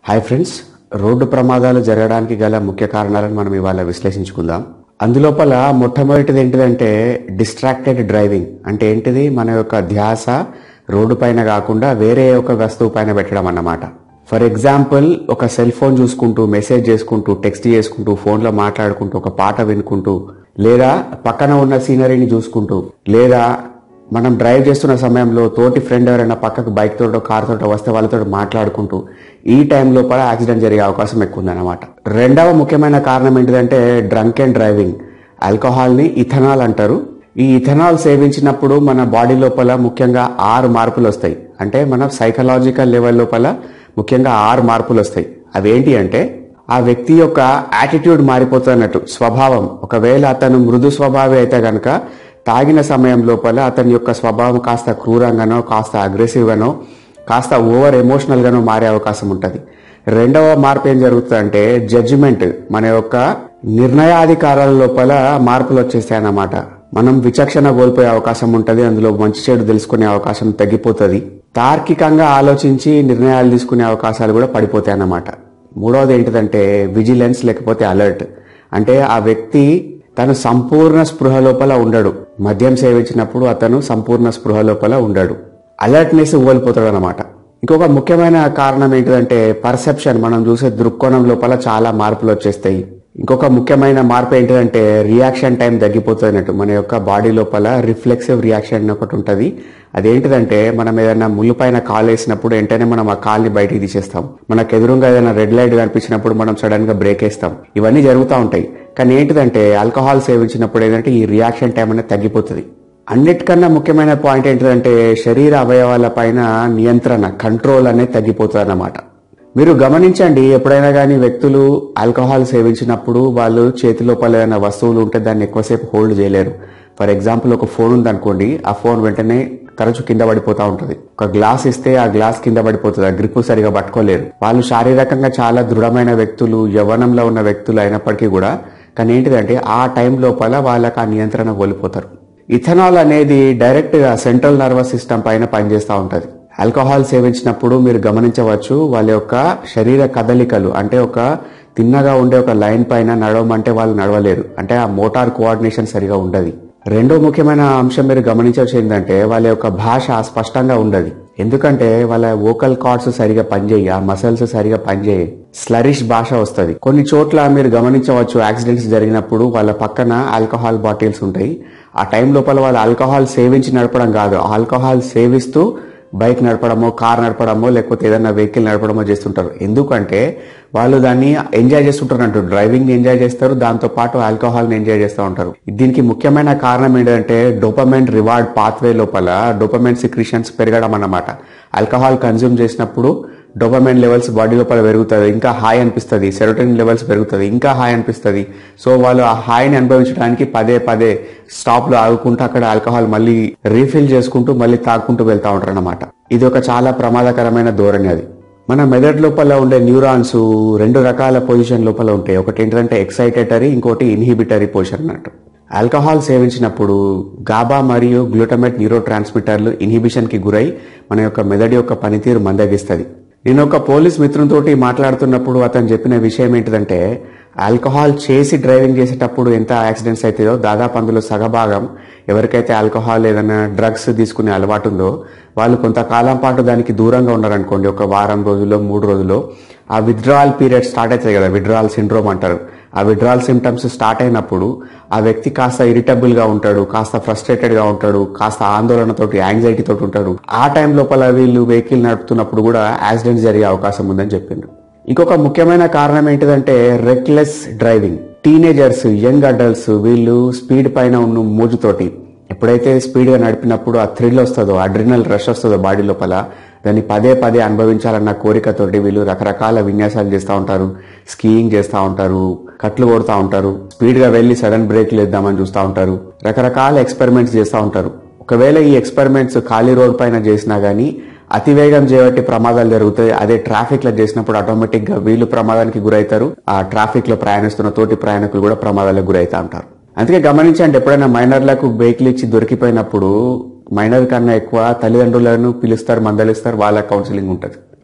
hi friends road ప్రమాదాలు జరగడానికి గల ముఖ్య కారణాలను మనం ఇవాళ విశ్లేషించుకుందాం అందులోపల మొట్టమొదటిది ఏంటిదంటే డిస్ట్రాక్టెడ్ డ్రైవింగ్ అంటే ఏంటిది మన యొక్క ధ్యాస రోడ్డు పైన కాకుండా వేరే ఒక వస్తువు పైన పెట్టడం అన్నమాట ఫర్ ఎగ్జాంపుల్ ఒక సెల్ ఫోన్ చూసుకుంటూ మెసేజ్ చేసుకుంటూ టెక్స్ట్ చేసుకుంటూ ఫోన్లో మాట్లాడుకుంటూ ఒక పాట వినుకుంటూ లేదా పక్కన ఉన్న సీనరీని చూసుకుంటూ లేదా మనం డ్రైవ్ చేస్తున్న సమయంలో తోటి ఫ్రెండ్ ఎవరైనా పక్కకు బైక్ తోటో కార్ తోటో వస్తే వాళ్ళతో మాట్లాడుకుంటూ ఈ టైం లోపల యాక్సిడెంట్ జరిగే అవకాశం ఎక్కువ ఉందన్నమాట రెండవ ముఖ్యమైన కారణం ఏంటిదంటే డ్రంక్ అండ్ డ్రైవింగ్ ఆల్కహాల్ని ఇథనాల్ అంటారు ఈ ఇథనాల్ సేవించినప్పుడు మన బాడీ లోపల ముఖ్యంగా ఆరు మార్పులు వస్తాయి అంటే మన సైకలాజికల్ లెవెల్ లోపల ముఖ్యంగా ఆరు మార్పులు వస్తాయి అవేంటి అంటే ఆ వ్యక్తి యొక్క యాటిట్యూడ్ మారిపోతుంది అన్నట్టు స్వభావం ఒకవేళ అతను మృదు స్వభావి అయితే గనక తాగిన సమయం లోపల అతని యొక్క స్వభావం కాస్త క్రూరంగానో కాస్త అగ్రెసివ్గానో కాస్త ఓవర్ ఎమోషనల్గానో మారే అవకాశం ఉంటుంది రెండవ మార్పు ఏం జరుగుతుందంటే జడ్జిమెంట్ మన యొక్క నిర్ణయాధికారాల లోపల మార్పులు వచ్చేస్తాయి అన్నమాట మనం విచక్షణ కోల్పోయే అవకాశం ఉంటుంది అందులో మంచి చెడు తెలుసుకునే అవకాశం తగ్గిపోతుంది తార్కికంగా ఆలోచించి నిర్ణయాలు తీసుకునే అవకాశాలు కూడా పడిపోతాయి అన్నమాట మూడవది ఏంటిదంటే విజిలెన్స్ లేకపోతే అలర్ట్ అంటే ఆ వ్యక్తి తను సంపూర్ణ స్పృహ లోపల ఉండడు మద్యం సేవించినప్పుడు అతను సంపూర్ణ స్పృహ లోపల ఉండడు అలర్ట్నెస్ కోల్పోతాడు అనమాట ఇంకొక ముఖ్యమైన కారణం ఏంటిదంటే పర్సెప్షన్ మనం చూసే దృక్కోణం లోపల చాలా మార్పులు వచ్చేస్తాయి ఇంకొక ముఖ్యమైన మార్పు ఏంటిదంటే రియాక్షన్ టైం తగ్గిపోతుంది అన్నట్టు మన యొక్క బాడీ లోపల రిఫ్లెక్సివ్ రియాక్షన్ ఒకటి ఉంటుంది అదేంటిదంటే మనం ఏదైనా ముళ్ళు పైన కాల్ వేసినప్పుడు వెంటనే మనం ఆ కాల్ని బయటికి తీసేస్తాం మనకు ఎదురుగా ఏదైనా రెడ్ లైట్ కనిపించినప్పుడు మనం సడన్ గా బ్రేక్ వేస్తాం ఇవన్నీ జరుగుతూ ఉంటాయి కానీ ఏంటిదంటే ఆల్కహాల్ సేవించినప్పుడు ఏంటంటే ఈ రియాక్షన్ టైం అనేది తగ్గిపోతుంది అన్నిటికన్నా ముఖ్యమైన పాయింట్ ఏంటిదంటే శరీర అవయవాల పైన నియంత్రణ కంట్రోల్ అనేది తగ్గిపోతుంది అన్నమాట మీరు గమనించండి ఎప్పుడైనా కానీ వ్యక్తులు ఆల్కహాల్ సేవించినప్పుడు వాళ్ళు చేతి లోపల ఏదైనా వస్తువులు ఉంటే దాన్ని ఎక్కువసేపు హోల్డ్ చేయలేరు ఫర్ ఎగ్జాంపుల్ ఒక ఫోన్ ఉందనుకోండి ఆ ఫోన్ వెంటనే తరచు కింద పడిపోతా ఉంటుంది ఒక గ్లాస్ ఇస్తే ఆ గ్లాస్ కింద పడిపోతుంది ఆ గ్రిప్ సరిగా పట్టుకోలేరు వాళ్ళు శారీరకంగా చాలా దృఢమైన వ్యక్తులు యవ్వనంలో ఉన్న వ్యక్తులు అయినప్పటికీ కూడా కానీ ఏంటిదంటే ఆ టైం లోపల వాళ్ళకి ఆ నియంత్రణ కోల్పోతారు ఇథనాల్ అనేది డైరెక్ట్ గా సెంట్రల్ నర్వస్ సిస్టమ్ పైన పనిచేస్తూ ఉంటుంది ఆల్కహాల్ సేవించినప్పుడు మీరు గమనించవచ్చు వాళ్ళ యొక్క శరీర కదలికలు అంటే ఒక తిన్నగా ఉండే ఒక లైన్ పైన నడవమంటే వాళ్ళు నడవలేరు అంటే ఆ మోటార్ కోఆర్డినేషన్ సరిగా ఉండదు రెండో ముఖ్యమైన అంశం మీరు గమనించవచ్చు ఏంటంటే వాళ్ళ యొక్క భాష స్పష్టంగా ఉండదు ఎందుకంటే వాళ్ళ వోకల్ కార్డ్స్ సరిగా పనిచేయి ఆ మసల్స్ సరిగా పనిచేయి స్లరిష్ భాష వస్తుంది కొన్ని చోట్ల మీరు గమనించవచ్చు యాక్సిడెంట్స్ జరిగినప్పుడు వాళ్ళ పక్కన ఆల్కహాల్ బాటిల్స్ ఉంటాయి ఆ టైం లోపల వాళ్ళు ఆల్కహాల్ సేవించి నడపడం కాదు ఆల్కహాల్ సేవిస్తూ బైక్ నడపడమో కార్ నడపడమో లేకపోతే ఏదైనా వెహికల్ నడపడమో చేస్తుంటారు ఎందుకంటే వాళ్ళు దాన్ని ఎంజాయ్ చేస్తుంటారు అంటారు డ్రైవింగ్ ఎంజాయ్ చేస్తారు దాంతో పాటు ఆల్కహాల్ని ఎంజాయ్ చేస్తూ ఉంటారు దీనికి ముఖ్యమైన కారణం ఏంటంటే డోపమెంట్ రివార్డ్ పాత్వే లోపల డోపమెంట్ సిక్రిషన్స్ పెరగడం అన్నమాట ఆల్కహాల్ కన్జ్యూమ్ చేసినప్పుడు డోపమైన్ లెవెల్స్ బాడీ లోపల పెరుగుతుంది ఇంకా హాయ్ అనిపిస్తుంది సెరోటోనిన్ లెవెల్స్ పెరుగుతుంది ఇంకా హాయ్ అనిపిస్తుంది సో వాళ్ళు ఆ హాయిని అనుభవించడానికి పదే పదే స్టాప్ లో ఆగుకుంటూ అక్కడ ఆల్కహాల్ మళ్ళీ రీఫిల్ చేసుకుంటూ మళ్ళీ తాగుకుంటూ వెళ్తా ఉంటారు అనమాట ఇది ఒక చాలా ప్రమాదకరమైన ధోరణి అది మన మెదడు లోపల ఉండే న్యూరాన్స్ రెండు రకాల పొజిషన్ లోపల ఉంటాయి ఒకటి ఏంటంటే ఎక్సైటేటరీ ఇంకోటి ఇన్హిబిటరీ పొజిషన్ అన్నట్టు ఆల్కహాల్ సేవించినప్పుడు గాబా మరియు గ్లూటమేట్ న్యూరో ట్రాన్స్మిటర్లు ఇన్హిబిషన్ కి గురై మన యొక్క మెదడు యొక్క పనితీరు మందగిస్తుంది నేను ఒక పోలీస్ మిత్రునితోటి మాట్లాడుతున్నప్పుడు అతను చెప్పిన విషయం ఏంటిదంటే ఆల్కహాల్ చేసి డ్రైవింగ్ చేసేటప్పుడు ఎంత యాక్సిడెంట్స్ అవుతాయో దాదాపు అందులో సగభాగం ఎవరికైతే ఆల్కహాల్ ఏదైనా డ్రగ్స్ తీసుకునే అలవాటు ఉందో వాళ్ళు కొంతకాలం పాటు దానికి దూరంగా ఉన్నారనుకోండి ఒక వారం రోజుల్లో మూడు రోజుల్లో ఆ విత్డ్రాల్ పీరియడ్ స్టార్ట్ అవుతుంది కదా విత్డ్రాల్ సిండ్రోమ్ అంటారు ఆ విత్డ్రాల్ సిమ్టమ్స్ స్టార్ట్ అయినప్పుడు ఆ వ్యక్తి కాస్త ఇరిటబుల్ గా ఉంటాడు కాస్త ఫ్రస్ట్రేటెడ్ గా ఉంటాడు కాస్త ఆందోళనతోటి యాంగ్జైటీ తోటి ఉంటాడు ఆ టైం లోపల వీళ్ళు వెహికల్ నడుపుతున్నప్పుడు కూడా యాక్సిడెంట్ జరిగే అవకాశం ఉందని చెప్పిండ్రు ఇంకొక ముఖ్యమైన కారణం ఏంటిదంటే reckless driving teenagers young adults వీళ్ళు స్పీడ్ పైన ఉన్న మోజుతోటి ఎప్పుడైతే స్పీడ్ గా నడిపినప్పుడు ఆ థ్రిల్ వస్తుందో అడ్రినల్ రష్ వస్తుందో బాడీ లోపల దాన్ని పదే పదే అనుభవించాలన్న కోరికతోటి వీళ్ళు రకరకాల విన్యాసాలు చేస్తూ ఉంటారు స్కీయింగ్ చేస్తూ ఉంటారు కట్లు కొడుతూ ఉంటారు స్పీడ్ గా వెళ్లి సడన్ బ్రేక్ లేద్దామని చూస్తూ ఉంటారు రకరకాల ఎక్స్పెరిమెంట్స్ చేస్తూ ఉంటారు ఒకవేళ ఈ ఎక్స్పెరిమెంట్స్ ఖాళీ రోడ్ పైన చేసినా గానీ అతివేగం చేయబట్టి ప్రమాదాలు జరుగుతాయి అదే ట్రాఫిక్ లో చేసినప్పుడు ఆటోమేటిక్ గా వీళ్ళు ప్రమాదానికి గురవుతారు ఆ ట్రాఫిక్ లో ప్రయాణిస్తున్న తోటి ప్రయాణికులు కూడా ప్రమాదాలకు గురవుతా ఉంటారు అందుకే గమనించండి ఎప్పుడైనా మైనర్లకు వెహికల్ ఇచ్చి దొరికిపోయినప్పుడు మైనర్ కన్నా ఎక్కువ తల్లిదండ్రులను పిలుస్తారు మందలిస్తారు వాళ్ళ కౌన్సిలింగ్ ఉంటుంది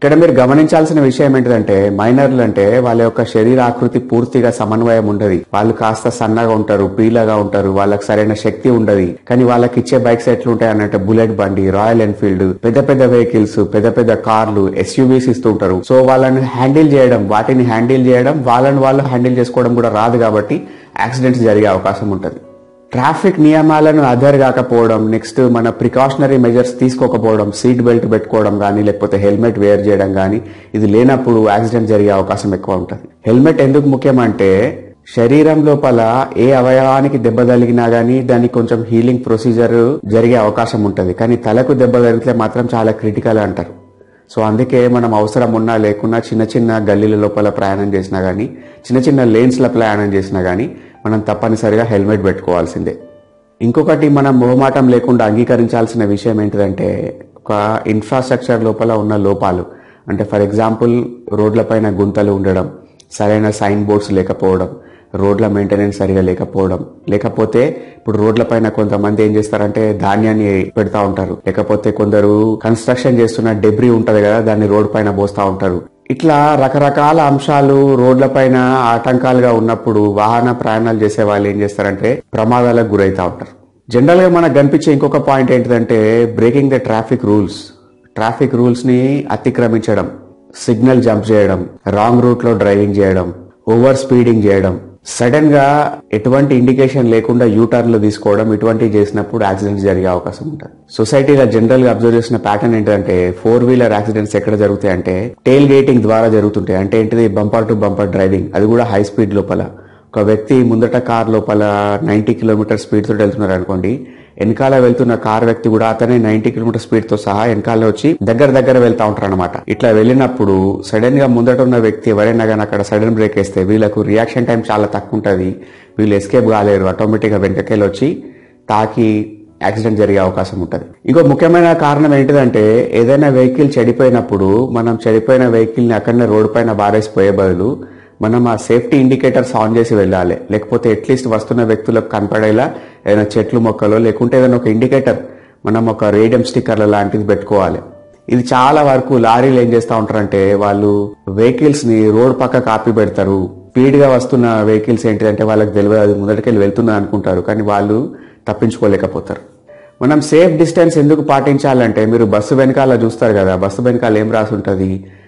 ఇక్కడ మీరు గమనించాల్సిన విషయం ఏంటిదంటే మైనర్లు అంటే వాళ్ళ యొక్క శరీర ఆకృతి పూర్తిగా సమన్వయం ఉండదు వాళ్ళు కాస్త సన్నగా ఉంటారు పీలగా ఉంటారు వాళ్ళకి సరైన శక్తి ఉండదు కానీ వాళ్ళకి ఇచ్చే బైక్స్ ఎట్లుంటాయి అనంటే బుల్లెట్ బండి రాయల్ ఎన్ఫీల్డ్ పెద్ద పెద్ద వెహికల్స్ పెద్ద పెద్ద కార్లు ఎస్యూవీస్ ఇస్తూ ఉంటారు సో వాళ్ళని హ్యాండిల్ చేయడం వాటిని హ్యాండిల్ చేయడం వాళ్ళని వాళ్ళు హ్యాండిల్ చేసుకోవడం కూడా రాదు కాబట్టి యాక్సిడెంట్స్ జరిగే అవకాశం ఉంటుంది ట్రాఫిక్ నియమాలను అదర్ కాకపోవడం నెక్స్ట్ మన ప్రికాషనరీ మెజర్స్ తీసుకోకపోవడం సీట్ బెల్ట్ పెట్టుకోవడం కానీ లేకపోతే హెల్మెట్ వేర్ చేయడం కానీ ఇది లేనప్పుడు యాక్సిడెంట్ జరిగే అవకాశం ఎక్కువ ఉంటుంది హెల్మెట్ ఎందుకు ముఖ్యమంటే శరీరం లోపల ఏ అవయవానికి దెబ్బ తగిలినా గానీ దానికి కొంచెం హీలింగ్ ప్రొసీజర్ జరిగే అవకాశం ఉంటుంది కానీ తలకు దెబ్బ తగిలితే మాత్రం చాలా క్రిటికల్ అంటారు సో అందుకే మనం అవసరం ఉన్నా లేకున్నా చిన్న చిన్న గల్లీల లోపల ప్రయాణం చేసినా కానీ చిన్న చిన్న లేన్స్ల ప్రయాణం చేసినా కానీ మనం తప్పనిసరిగా హెల్మెట్ పెట్టుకోవాల్సిందే ఇంకొకటి మనం మొహమాటం లేకుండా అంగీకరించాల్సిన విషయం ఏంటిదంటే ఒక ఇన్ఫ్రాస్ట్రక్చర్ లోపల ఉన్న లోపాలు అంటే ఫర్ ఎగ్జాంపుల్ రోడ్లపైన గుంతలు ఉండడం సరైన సైన్ బోర్డ్స్ లేకపోవడం రోడ్ల మెయింటెనెన్స్ సరిగా లేకపోవడం లేకపోతే ఇప్పుడు రోడ్లపైన కొంతమంది ఏం చేస్తారంటే ధాన్యాన్ని పెడతా ఉంటారు లేకపోతే కొందరు కన్స్ట్రక్షన్ చేస్తున్న డెబ్రీ ఉంటది కదా దాన్ని రోడ్ పైన పోస్తా ఉంటారు ఇట్లా రకరకాల అంశాలు రోడ్లపైన ఆటంకాలుగా ఉన్నప్పుడు వాహన ప్రయాణాలు చేసే వాళ్ళు ఏం చేస్తారంటే ప్రమాదాలకు గురైతా ఉంటారు జనరల్ గా మనకు కనిపించే ఇంకొక పాయింట్ ఏంటిదంటే breaking the traffic rules traffic rules ని అతిక్రమించడం సిగ్నల్ జంప్ చేయడం రాంగ్ రూట్ లో డ్రైవింగ్ చేయడం ఓవర్ స్పీడింగ్ చేయడం సడన్ గా ఎటువంటి ఇండికేషన్ లేకుండా యూటర్న్లు తీసుకోవడం ఇటువంటివి చేసినప్పుడు యాక్సిడెంట్స్ జరిగే అవకాశం ఉంటుంది సొసైటీలో జనరల్ గా అబ్జర్వ్ చేసిన ప్యాటర్న్ ఏంటంటే ఫోర్ వీలర్ యాక్సిడెంట్స్ ఎక్కడ జరుగుతాయి అంటే టెయిల్ గేటింగ్ ద్వారా జరుగుతుంటాయి అంటే ఏంటిది బంపర్ టు బంపర్ డ్రైవింగ్ అది కూడా హై స్పీడ్ లోపల ఒక వ్యక్తి ముందట కార్ లోపల నైన్టీ కిలోమీటర్ స్పీడ్ తోటి వెళ్తున్నారు అనుకోండి వెనకాల వెళ్తున్న కార్ వ్యక్తి కూడా అతనే నైన్టీ కిలోమీటర్ స్పీడ్ తో సహా వెనకాల వచ్చి దగ్గర దగ్గర వెళ్తా ఉంటారు అనమాట ఇట్లా వెళ్ళినప్పుడు సడన్ గా ముందట ఉన్న వ్యక్తి ఎవరైనా కానీ అక్కడ సడన్ బ్రేక్ వేస్తే వీళ్ళకు రియాక్షన్ టైం చాలా తక్కువ ఉంటుంది వీళ్ళు ఎస్కేప్ కాలేరు ఆటోమేటిక్ గా వెనకకెళ్ళి వచ్చి తాకి యాక్సిడెంట్ జరిగే అవకాశం ఉంటుంది ఇంకో ముఖ్యమైన కారణం ఏంటిదంటే ఏదైనా వెహికల్ చెడిపోయినప్పుడు మనం చెడిపోయిన వెహికల్ ని అక్కడనే రోడ్ పైన బారేసిపోయే బదులు మనం ఆ సేఫ్టీ ఇండికేటర్స్ ఆన్ చేసి వెళ్ళాలి లేకపోతే అట్లీస్ట్ వస్తున్న వ్యక్తులకు కనపడేలా ఏదైనా చెట్లు మొక్కలో లేకుంటే ఏదైనా ఒక ఇండికేటర్ మనం ఒక రేడియం స్టిక్కర్ల లాంటిది పెట్టుకోవాలి ఇది చాలా వరకు లారీలు ఏం చేస్తా ఉంటారంటే వాళ్ళు వెహికల్స్ ని రోడ్ పక్క కాపీ పెడతారు స్పీడ్ గా వస్తున్న వెహికల్స్ ఏంటిదంటే వాళ్ళకి తెలియదు అది ముందటికెళ్ళి వెళ్తున్నా అనుకుంటారు కానీ వాళ్ళు తప్పించుకోలేకపోతారు మనం సేఫ్ డిస్టెన్స్ ఎందుకు పాటించాలంటే మీరు బస్సు వెనకాల చూస్తారు కదా బస్సు వెనకాల ఏం రాసి ఉంటుంది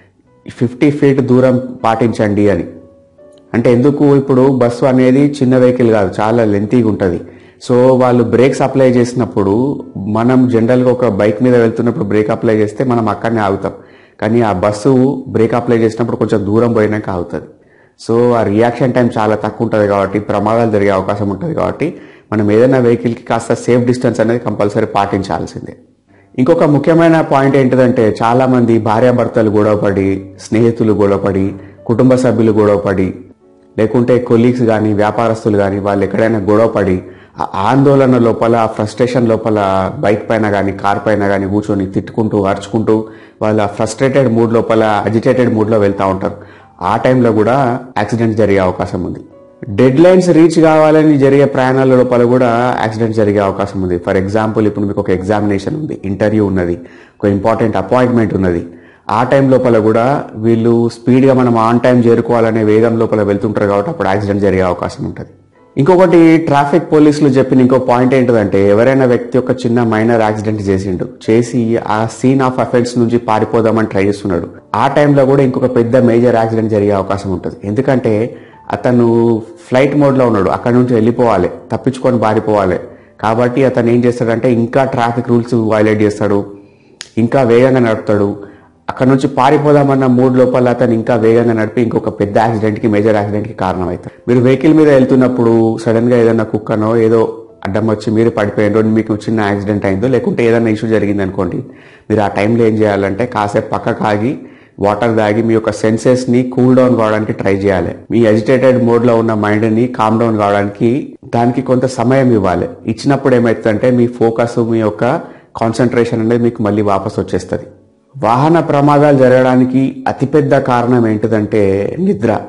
ఫిఫ్టీ ఫీట్ దూరం పాటించండి అని అంటే ఎందుకు ఇప్పుడు బస్సు అనేది చిన్న వెహికల్ కాదు చాలా లెంతీగా ఉంటుంది సో వాళ్ళు బ్రేక్స్ అప్లై చేసినప్పుడు మనం జనరల్గా ఒక బైక్ మీద వెళ్తున్నప్పుడు బ్రేక్ అప్లై చేస్తే మనం అక్కడనే ఆగుతాం కానీ ఆ బస్సు బ్రేక్ అప్లై చేసినప్పుడు కొంచెం దూరం పోయినాక ఆగుతుంది సో ఆ రియాక్షన్ టైం చాలా తక్కువ ఉంటుంది కాబట్టి ప్రమాదాలు జరిగే అవకాశం ఉంటుంది కాబట్టి మనం ఏదైనా వెహికల్కి కాస్త సేఫ్ డిస్టెన్స్ అనేది కంపల్సరీ పాటించాల్సిందే ఇంకొక ముఖ్యమైన పాయింట్ ఏంటిదంటే చాలా మంది భార్యాభర్తలు గొడవపడి స్నేహితులు గొడవపడి కుటుంబ సభ్యులు గొడవపడి లేకుంటే కొలీగ్స్ కానీ వ్యాపారస్తులు కానీ వాళ్ళు ఎక్కడైనా గొడవపడి ఆ ఆందోళన లోపల ఆ ఫ్రస్ట్రేషన్ లోపల బైక్ పైన కానీ కార్ పైన కానీ కూర్చొని తిట్టుకుంటూ అరుచుకుంటూ వాళ్ళ ఫ్రస్ట్రేటెడ్ మూడ్ లోపల అజిటేటెడ్ మూడ్లో వెళ్తూ ఉంటారు ఆ టైంలో కూడా యాక్సిడెంట్ జరిగే అవకాశం ఉంది డెడ్ లైన్స్ రీచ్ కావాలని జరిగే ప్రయాణాల లోపల కూడా యాక్సిడెంట్ జరిగే అవకాశం ఉంది ఫర్ ఎగ్జాంపుల్ ఇప్పుడు మీకు ఒక ఎగ్జామినేషన్ ఉంది ఇంటర్వ్యూ ఉన్నది ఒక ఇంపార్టెంట్ అపాయింట్మెంట్ ఉన్నది ఆ టైం లోపల కూడా వీళ్ళు స్పీడ్గా మనం ఆన్ టైం చేరుకోవాలనే వేగం లోపల వెళ్తుంటారు కాబట్టి అప్పుడు యాక్సిడెంట్ జరిగే అవకాశం ఉంటుంది ఇంకొకటి ట్రాఫిక్ పోలీసులు చెప్పిన ఇంకో పాయింట్ ఏంటిదంటే ఎవరైనా వ్యక్తి ఒక చిన్న మైనర్ యాక్సిడెంట్ చేసిండు చేసి ఆ సీన్ ఆఫ్ అఫెన్స్ నుంచి పారిపోదామని ట్రై చేస్తున్నాడు ఆ టైంలో కూడా ఇంకొక పెద్ద మేజర్ యాక్సిడెంట్ జరిగే అవకాశం ఉంటుంది ఎందుకంటే అతను ఫ్లైట్ మోడ్లో ఉన్నాడు అక్కడ నుంచి వెళ్ళిపోవాలి తప్పించుకొని పారిపోవాలి కాబట్టి అతను ఏం చేస్తాడంటే ఇంకా ట్రాఫిక్ రూల్స్ వైలేట్ చేస్తాడు ఇంకా వేగంగా నడుపుతాడు అక్కడ నుంచి పారిపోదామన్న మూడ్ లోపల అతను ఇంకా వేగంగా నడిపి ఇంకొక పెద్ద యాక్సిడెంట్ కి మేజర్ యాక్సిడెంట్ కి కారణం అవుతారు మీరు వెహికల్ మీద వెళ్తున్నప్పుడు సడన్ గా ఏదైనా కుక్కనో ఏదో అడ్డం వచ్చి మీరు పడిపోయిందో మీకు చిన్న యాక్సిడెంట్ అయిందో లేకుంటే ఏదైనా ఇష్యూ జరిగింది అనుకోండి మీరు ఆ టైంలో ఏం చేయాలంటే కాసేపు పక్కకు ఆగి వాటర్ తాగి మీ యొక్క సెన్సెస్ ని కూల్ డౌన్ కావడానికి ట్రై చేయాలి మీ అజిటేటెడ్ మోడ్ లో ఉన్న మైండ్ ని కామ్ డౌన్ కావడానికి దానికి కొంత సమయం ఇవ్వాలి ఇచ్చినప్పుడు ఏమవుతుందంటే మీ ఫోకస్ మీ యొక్క కాన్సన్ట్రేషన్ అనేది మీకు మళ్ళీ వాపస్ వచ్చేస్తుంది వాహన ప్రమాదాలు జరగడానికి అతిపెద్ద కారణం ఏంటిదంటే నిద్ర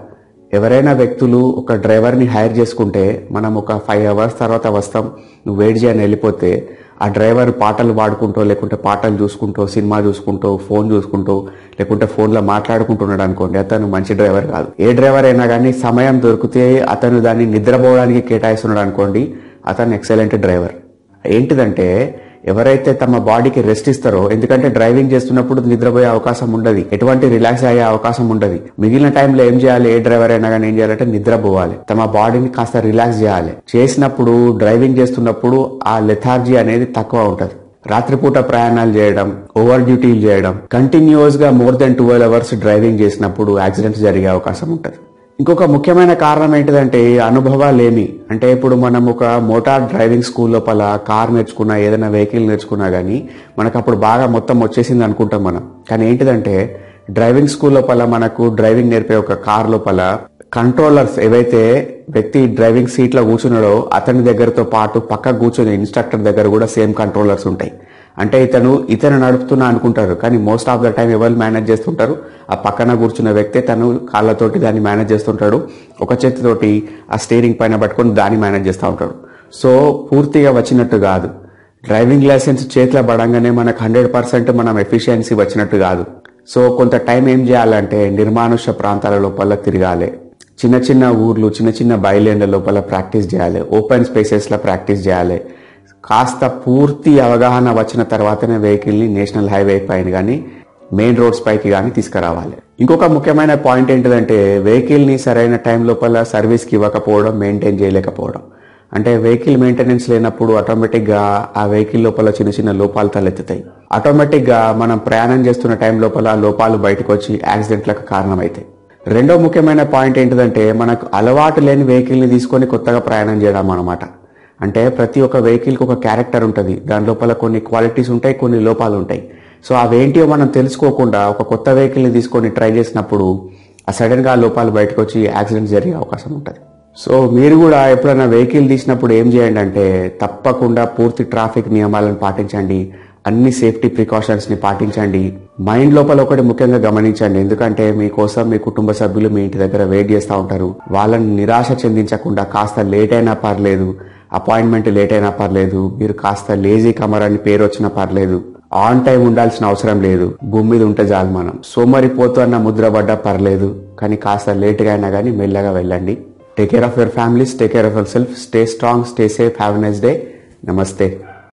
ఎవరైనా వ్యక్తులు ఒక డ్రైవర్ని హైర్ చేసుకుంటే మనం ఒక ఫైవ్ అవర్స్ తర్వాత వస్తాం నువ్వు వెయిట్ చేయని వెళ్ళిపోతే ఆ డ్రైవర్ పాటలు పాడుకుంటూ లేకుంటే పాటలు చూసుకుంటూ సినిమా చూసుకుంటూ ఫోన్ చూసుకుంటూ లేకుంటే ఫోన్లో మాట్లాడుకుంటున్నాడు అనుకోండి అతను మంచి డ్రైవర్ కాదు ఏ డ్రైవర్ అయినా కానీ సమయం దొరికితే అతను దాన్ని నిద్రపోవడానికి కేటాయిస్తున్నాడు అనుకోండి అతను ఎక్సలెంట్ డ్రైవర్ ఏంటిదంటే ఎవరైతే తమ బాడీకి రెస్ట్ ఇస్తారో ఎందుకంటే డ్రైవింగ్ చేస్తున్నప్పుడు నిద్రపోయే అవకాశం ఉండదు ఎటువంటి రిలాక్స్ అయ్యే అవకాశం ఉండదు మిగిలిన టైంలో ఏం చేయాలి ఏ డ్రైవర్ అయినా కానీ ఏం చేయాలంటే నిద్రపోవాలి తమ బాడీని కాస్త రిలాక్స్ చేయాలి చేసినప్పుడు డ్రైవింగ్ చేస్తున్నప్పుడు ఆ లెథార్జీ అనేది తక్కువ ఉంటది రాత్రిపూట ప్రయాణాలు చేయడం ఓవర్ డ్యూటీలు చేయడం కంటిన్యూస్ గా more than twelve hours driving చేసినప్పుడు యాక్సిడెంట్స్ జరిగే అవకాశం ఉంటుంది ఇంకొక ముఖ్యమైన కారణం ఏంటిదంటే అనుభవాలు ఏమి అంటే ఇప్పుడు మనం ఒక మోటార్ డ్రైవింగ్ స్కూల్ లోపల కార్ నేర్చుకున్నా ఏదైనా వెహికల్ నేర్చుకున్నా కానీ మనకు అప్పుడు బాగా మొత్తం వచ్చేసింది అనుకుంటాం మనం కానీ ఏంటిదంటే డ్రైవింగ్ స్కూల్ లోపల మనకు డ్రైవింగ్ నేర్పే ఒక కార్ లోపల కంట్రోలర్స్ ఏవైతే వ్యక్తి డ్రైవింగ్ సీట్ లో కూర్చున్నాడో అతని దగ్గరతో పాటు పక్క కూర్చుని ఇన్స్ట్రక్టర్ దగ్గర కూడా సేమ్ కంట్రోలర్స్ ఉంటాయి అంటే ఇతను ఇతను నడుపుతున్నా అనుకుంటారు కానీ మోస్ట్ ఆఫ్ ద టైం ఎవరు మేనేజ్ చేస్తుంటారు ఆ పక్కన కూర్చున్న వ్యక్తి తను కాళ్ళతోటి దాన్ని మేనేజ్ చేస్తుంటాడు ఒక చేతితోటి ఆ స్టీరింగ్ పైన పట్టుకొని దాన్ని మేనేజ్ చేస్తూ ఉంటాడు సో పూర్తిగా వచ్చినట్టు కాదు డ్రైవింగ్ లైసెన్స్ చేతిలో పడంగానే మనకు హండ్రెడ్ పర్సెంట్ మనం ఎఫిషియన్సీ వచ్చినట్టు కాదు సో కొంత టైం ఏం చేయాలంటే నిర్మానుష్య ప్రాంతాల లోపల తిరగాలి చిన్న చిన్న ఊర్లు చిన్న చిన్న బయలేండ్ల లోపల ప్రాక్టీస్ చేయాలి ఓపెన్ స్పేసెస్లో ప్రాక్టీస్ చేయాలి కాస్త పూర్తి అవగాహన వచ్చిన తర్వాతనే వెహికల్ని నేషనల్ హైవే పైన కానీ మెయిన్ రోడ్స్ పైకి కానీ తీసుకురావాలి ఇంకొక ముఖ్యమైన పాయింట్ ఏంటిదంటే వెహికల్ని సరైన టైం లోపల సర్వీస్కి ఇవ్వకపోవడం మెయింటైన్ చేయలేకపోవడం అంటే వెహికల్ మెయింటెనెన్స్ లేనప్పుడు ఆటోమేటిక్గా ఆ వెహికల్ లోపల చిన్న చిన్న లోపాలు తలెత్తుతాయి ఆటోమేటిక్గా మనం ప్రయాణం చేస్తున్న టైం లోపల లోపాలు బయటకు వచ్చి యాక్సిడెంట్లకు కారణమవుతాయి రెండో ముఖ్యమైన పాయింట్ ఏంటిదంటే మనకు అలవాటు లేని వెహికల్ని తీసుకొని కొత్తగా ప్రయాణం చేయడం అనమాట అంటే ప్రతి ఒక్క వెహికల్కి ఒక క్యారెక్టర్ ఉంటుంది దాని లోపల కొన్ని క్వాలిటీస్ ఉంటాయి కొన్ని లోపాలు ఉంటాయి సో అవేంటియో మనం తెలుసుకోకుండా ఒక కొత్త వెహికల్ని తీసుకొని ట్రై చేసినప్పుడు ఆ సడన్గా ఆ లోపాలు బయటకు వచ్చి యాక్సిడెంట్ జరిగే అవకాశం ఉంటుంది సో మీరు కూడా ఎప్పుడైనా వెహికల్ తీసినప్పుడు ఏం చేయండి అంటే తప్పకుండా పూర్తి ట్రాఫిక్ నియమాలను పాటించండి అన్ని సేఫ్టీ ప్రికాషన్స్ని పాటించండి మైండ్ లోపల ఒకటి ముఖ్యంగా గమనించండి ఎందుకంటే మీకోసం మీ కుటుంబ సభ్యులు మీ ఇంటి దగ్గర వెయిట్ చేస్తూ ఉంటారు వాళ్ళని నిరాశ చెందించకుండా కాస్త లేట్ అయినా పర్లేదు అపాయింట్మెంట్ లేట్ అయినా పర్లేదు మీరు కాస్త లేజీ కమర్ అని పేరు వచ్చినా పర్లేదు ఆన్ టైం ఉండాల్సిన అవసరం లేదు భూమి మీద ఉంటే చాలు మనం సోమరిపోతూ అన్న ముద్ర పడ్డా పర్లేదు కానీ కాస్త లేట్గా అయినా కానీ మెల్లగా వెళ్ళండి take care of your families take care of yourself stay strong stay safe have nice day నమస్తే